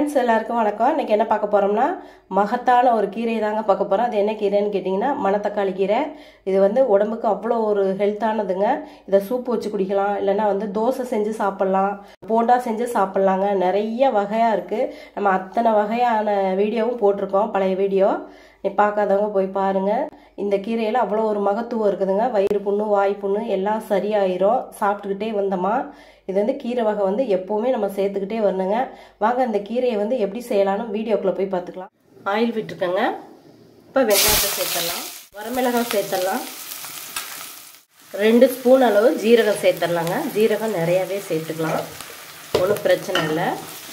friends எல்லாருக்கும் வணக்கம் இன்னைக்கு என்ன பார்க்க போறோம்னா மகத்தான ஒரு கீரை தாங்க பார்க்க போறோம் அது என்ன கீரைன்னு கேட்டிங்கன்னா மணத்தக்காளி கீரை இது வந்து உடம்புக்கு அவ்வளோ ஒரு ஹெல்த்தானதுங்க இதை சூப் வச்சு குடிக்கலாம் இல்லைன்னா வந்து தோசை செஞ்சு சாப்பிட்லாம் போண்டா செஞ்சு சாப்பிட்லாங்க நிறைய வகையாக இருக்குது நம்ம அத்தனை வகையான வீடியோவும் போட்டிருக்கோம் பழைய வீடியோ நீ பார்க்காதவங்க போய் பாருங்க இந்த கீரையில் அவ்வளோ ஒரு மகத்துவம் இருக்குதுங்க வயிறு புண்ணு வாய் புண்ணு எல்லாம் சரியாயிரும் சாப்பிட்டுக்கிட்டே வந்தோமா இது வந்து கீரை வகை வந்து எப்போவுமே நம்ம சேர்த்துக்கிட்டே வரணுங்க வாங்க இந்த கீரையை வந்து எப்படி செய்யலாம்னு வீடியோக்குள்ளே போய் பார்த்துக்கலாம் ஆயில் விட்டுருக்கேங்க இப்போ வெங்காயத்தை சேர்த்துடலாம் வரமிளகாய் சேர்த்துடலாம் ரெண்டு ஸ்பூன் அளவு ஜீரகம் சேர்த்துடலாங்க ஜீரகம் நிறையாவே சேர்த்துக்கலாம் ஒன்றும் பிரச்சனை இல்லை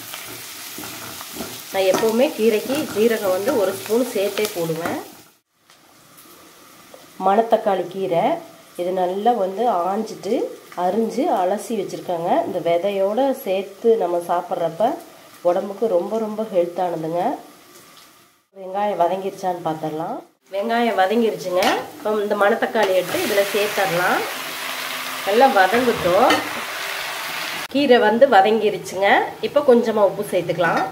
நான் எப்போவுமே கீரைக்கு ஜீரகம் வந்து ஒரு ஸ்பூன் சேர்த்தே போடுவேன் மணத்தக்காளி கீரை இது நல்லா வந்து ஆஞ்சிட்டு அரிஞ்சு அலசி வச்சுருக்காங்க இந்த விதையோடு சேர்த்து நம்ம சாப்பிட்றப்ப உடம்புக்கு ரொம்ப ரொம்ப ஹெல்த்தானதுங்க வெங்காயம் வதங்கிருச்சான்னு பார்த்துடலாம் வெங்காயம் வதங்கிருச்சுங்க இப்போ இந்த மணத்தக்காளி எடுத்து இதில் சேர்த்துடலாம் நல்லா வதங்கட்டும் கீரை வந்து வதங்கிருச்சுங்க இப்போ கொஞ்சமாக உப்பு சேர்த்துக்கலாம்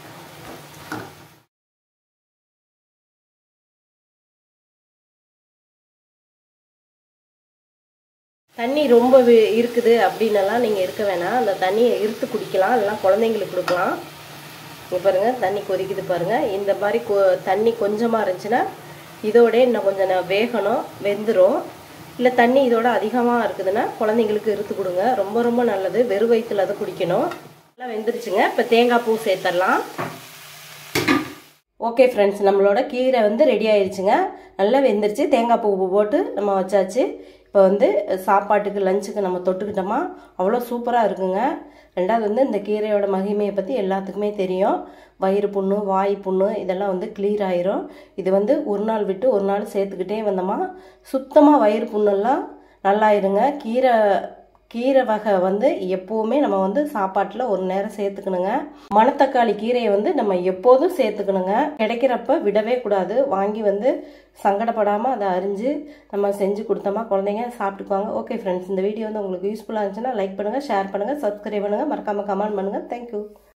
தண்ணி ரொம்ப இருக்குது அப்படின்னலாம் நீங்கள் இருக்க வேணாம் அந்த தண்ணியை இருத்து குடிக்கலாம் இல்லைனா குழந்தைங்களுக்கு கொடுக்கலாம் இங்கே பாருங்கள் தண்ணி கொதிக்குது பாருங்கள் இந்த மாதிரி கொ தண்ணி கொஞ்சமாக இருந்துச்சுன்னா இதோட இன்னும் கொஞ்சம் நான் வேகணும் வெந்துடும் இல்லை தண்ணி இதோட அதிகமாக இருக்குதுன்னா குழந்தைங்களுக்கு இருத்து கொடுங்க ரொம்ப ரொம்ப நல்லது வெறும் வயிற்றுல அதை குடிக்கணும் நல்லா வெந்துருச்சுங்க இப்போ தேங்காய் பூ சேர்த்துடலாம் ஓகே ஃப்ரெண்ட்ஸ் நம்மளோட கீரை வந்து ரெடி ஆயிடுச்சுங்க நல்லா வெந்துருச்சு தேங்காய் பூ போட்டு நம்ம வச்சாச்சு இப்போ வந்து சாப்பாட்டுக்கு லஞ்சுக்கு நம்ம தொட்டுக்கிட்டோமா அவ்வளோ சூப்பராக இருக்குங்க ரெண்டாவது வந்து இந்த கீரையோட மகிமையை பற்றி எல்லாத்துக்குமே தெரியும் வயிறு புண்ணு வாய் புண்ணு இதெல்லாம் வந்து கிளியர் ஆயிரும் இது வந்து ஒரு நாள் விட்டு ஒரு நாள் சேர்த்துக்கிட்டே வந்தோமா சுத்தமாக வயிறு புண்ணெல்லாம் நல்லாயிருங்க கீரை கீரை வகை வந்து எப்போவுமே நம்ம வந்து சாப்பாட்டில் ஒரு நேரம் சேர்த்துக்கணுங்க மணத்தக்காளி கீரையை வந்து நம்ம எப்போதும் சேர்த்துக்கணுங்க கிடைக்கிறப்ப விடவே கூடாது வாங்கி வந்து சங்கடப்படாமல் அதை அரிஞ்சு நம்ம செஞ்சு கொடுத்தோமா குழந்தைங்க சாப்பிட்டுக்குவாங்க ஓகே ஃப்ரெண்ட்ஸ் இந்த வீடியோ வந்து உங்களுக்கு யூஸ்ஃபுல்லாக இருந்துச்சுன்னா லைக் பண்ணுங்கள் ஷேர் பண்ணுங்கள் சப்ஸ்கிரைப் பண்ணுங்கள் மறக்காமல் கமெண்ட் பண்ணுங்கள் தேங்க்யூ